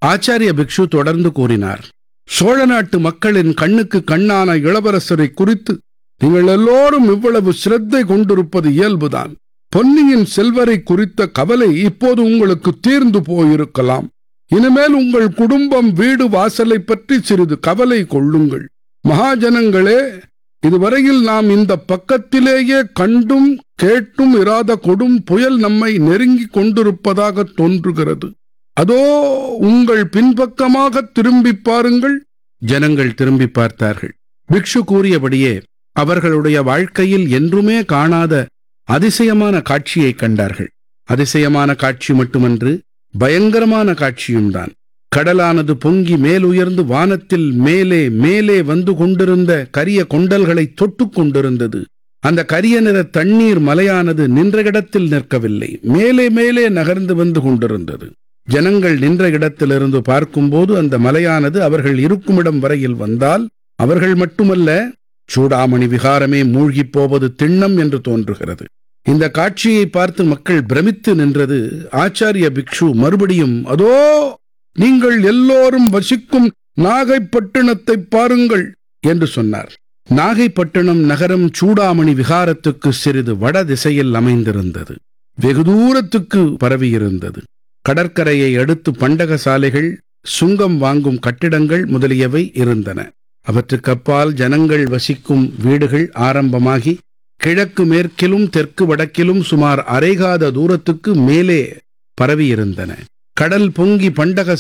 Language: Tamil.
ஆச்சாரிய பிக்ஷு தொடர்ந்து கூறினார் சோழ நாட்டு மக்களின் கண்ணுக்கு கண்ணான இளவரசரை குறித்து நீங்கள் எல்லோரும் இவ்வளவு சிரத்தை கொண்டிருப்பது இயல்புதான் பொன்னியின் செல்வரை குறித்த கவலை இப்போது உங்களுக்கு தீர்ந்து போயிருக்கலாம் இனிமேல் உங்கள் குடும்பம் வீடு வாசலை பற்றி சிறிது கவலை கொள்ளுங்கள் மகாஜனங்களே இதுவரையில் நாம் இந்த பக்கத்திலேயே கண்டும் கேட்டும் இராத கொடும் புயல் நம்மை நெருங்கிக் கொண்டிருப்பதாக தோன்றுகிறது அதோ உங்கள் பின்பக்கமாக திரும்பி பாருங்கள் ஜனங்கள் திரும்பி பார்த்தார்கள் பிக்ஷு கூறியபடியே அவர்களுடைய வாழ்க்கையில் என்றுமே காணாத அதிசயமான காட்சியை கண்டார்கள் அதிசயமான காட்சி மட்டுமன்று பயங்கரமான காட்சியும்தான் கடலானது பொங்கி மேலுயர்ந்து வானத்தில் மேலே மேலே வந்து கொண்டிருந்த கரிய கொண்டல்களை தொட்டுக் கொண்டிருந்தது அந்த கரிய நிற தண்ணீர் மலையானது நின்ற இடத்தில் நிற்கவில்லை மேலே மேலே நகர்ந்து வந்து கொண்டிருந்தது ஜனங்கள் நின்ற இடத்திலிருந்து பார்க்கும்போது அந்த மலையானது அவர்கள் இருக்குமிடம் வரையில் வந்தால் அவர்கள் மட்டுமல்ல சூடாமணி விகாரமே மூழ்கிப் போவது திண்ணம் என்று தோன்றுகிறது இந்த காட்சியை பார்த்து மக்கள் பிரமித்து நின்றது ஆச்சாரிய பிக்ஷு மறுபடியும் அதோ நீங்கள் எல்லோரும் வசிக்கும் நாகைப்பட்டினத்தை பாருங்கள் என்று சொன்னார் நாகைப்பட்டினம் நகரம் சூடாமணி விகாரத்துக்கு சிறிது வட திசையில் அமைந்திருந்தது வெகு தூரத்துக்கு பரவியிருந்தது கடற்கரையை அடுத்து பண்டக சாலைகள் சுங்கம் வாங்கும் கட்டிடங்கள் முதலியவை இருந்தன அவற்றுக்கப்பால் ஜனங்கள் வசிக்கும் வீடுகள் ஆரம்பமாகி கிழக்கு மேற்கிலும் தெற்கு வடக்கிலும் சுமார் அரைகாத தூரத்துக்கு மேலே பரவியிருந்தன கடல் பொங்கி பண்டக